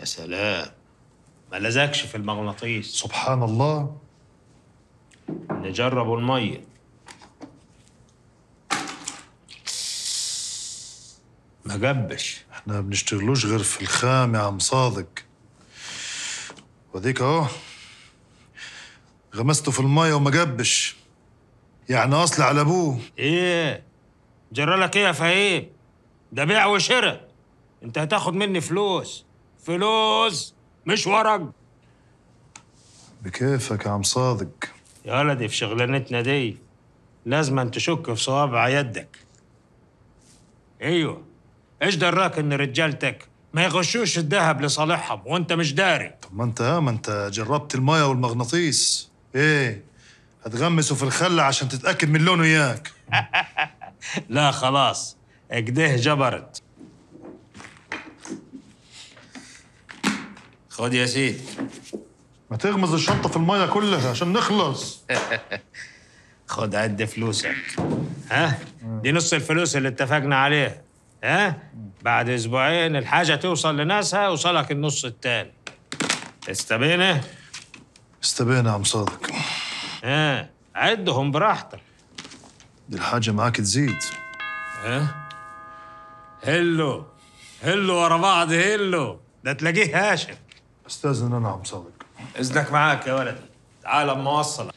يا سلام ما لزقش في المغناطيس سبحان الله نجربوا المية ما جبش احنا بنشتغلوش غير في الخام يا عم صادق وديك اهو غمسته في المية وما جبش يعني اصلي على ابوه ايه جرى لك ايه يا فهيم ده بيع وشراء انت هتاخد مني فلوس فلوس مش ورق بكيفك يا عم صادق يا ولدي في شغلانتنا دي لازم أن تشك في صوابع يدك ايوه ايش دراك ان رجالتك ما يغشوش الذهب لصالحهم وانت مش داري طب ما انت ها ما انت جربت المية والمغناطيس ايه هتغمسه في الخل عشان تتأكد من لونه اياك لا خلاص اكده جبرت خد يا سيدي ما تغمز الشنطة في المية كلها عشان نخلص خد عد فلوسك ها دي نص الفلوس اللي اتفقنا عليها ها بعد اسبوعين الحاجه توصل لناسها وصلك النص التاني استبينا استبينا يا عم صادق ها عدهم براحتك دي الحاجة معاك تزيد ها هلو هلو ورا بعض هلو ده تلاقيه هاشم استاذن انا عم صادق اذنك معاك يا ولدي تعال اما اوصلك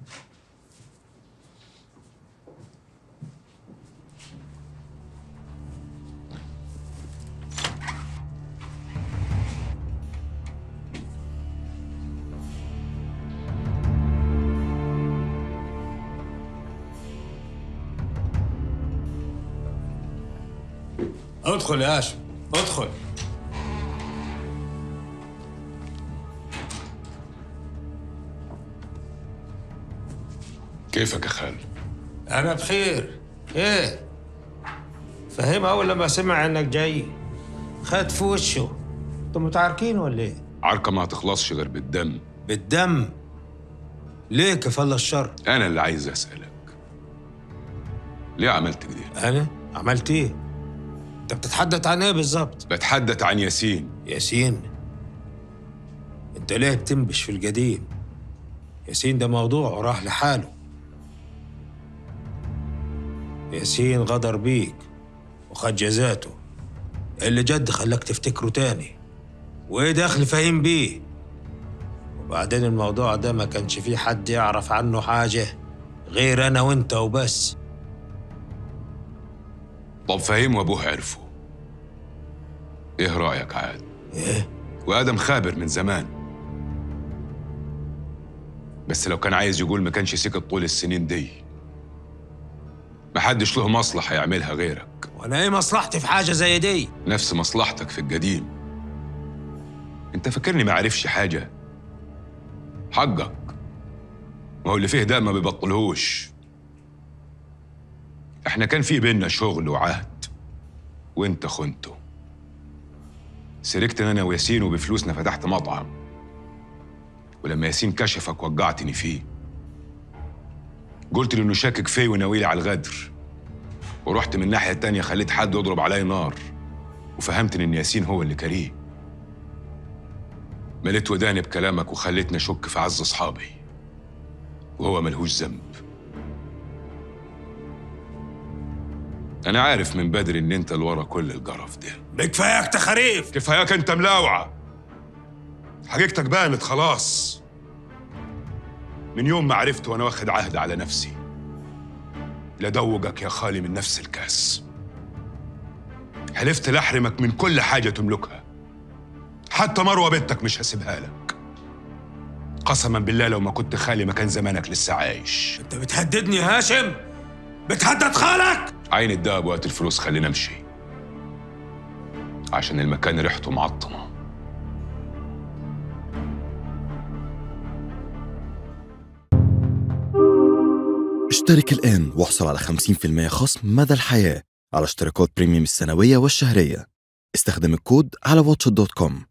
ادخل يا هاشم ادخل كيفك يا خال؟ انا بخير ايه فهم اول لما سمع انك جاي خد في وشه انتوا متعاركين ولا ايه عركة ما هتخلصش غير بالدم بالدم ليه كفل الشر أنا اللي عايز أسألك ليه عملت كده؟ انا عملت ايه انت بتتحدث عن ايه بالظبط بتحدث عن ياسين ياسين انت ليه بتنبش في القديم ياسين ده موضوع وراح لحاله ياسين غدر بيك وخد جزاته اللي جد خلاك تفتكره تاني وايه دخل فهيم بيه وبعدين الموضوع ده ما كانش فيه حد يعرف عنه حاجة غير أنا وأنت وبس طب فهيم وأبوه عرفوا إيه رأيك عاد؟ إيه؟ وآدم خابر من زمان بس لو كان عايز يقول ما كانش سكت طول السنين دي محدش له مصلحة يعملها غيرك وأنا إيه مصلحتي في حاجة زي دي؟ نفس مصلحتك في القديم انت فاكرني ما عارفش حاجة حقك ما هو اللي فيه ده ما بيبطلهوش احنا كان في بينا شغل وعهد وانت خنته سرقت انا وياسين وبفلوسنا فتحت مطعم ولما ياسين كشفك وقعتني فيه قلت له انه شاكك فيا وناويلي على الغدر ورحت من الناحية التانية خليت حد يضرب علي نار وفهمتني ان ياسين هو اللي كريه مليت وداني بكلامك وخليتني اشك في عز اصحابي وهو ملهوش ذنب انا عارف من بدري ان انت اللي ورا كل الجرف ده بكفاياك تخاريف كفاياك انت ملاوعة حقيقتك بانت خلاص من يوم ما عرفت وانا واخد عهد على نفسي لدوقك يا خالي من نفس الكاس حلفت لاحرمك من كل حاجة تملكها حتى مروة بنتك مش هسيبها لك قسما بالله لو ما كنت خالي ما كان زمانك لسه عايش أنت بتهددني يا هاشم؟ بتهدد خالك؟ عين الدهب وقت الفلوس خلينا امشي عشان المكان ريحته معطمه اشترك الآن واحصل على 50% خصم مدى الحياة على اشتراكات بريميوم السنوية والشهرية استخدم الكود على واتش دوت كوم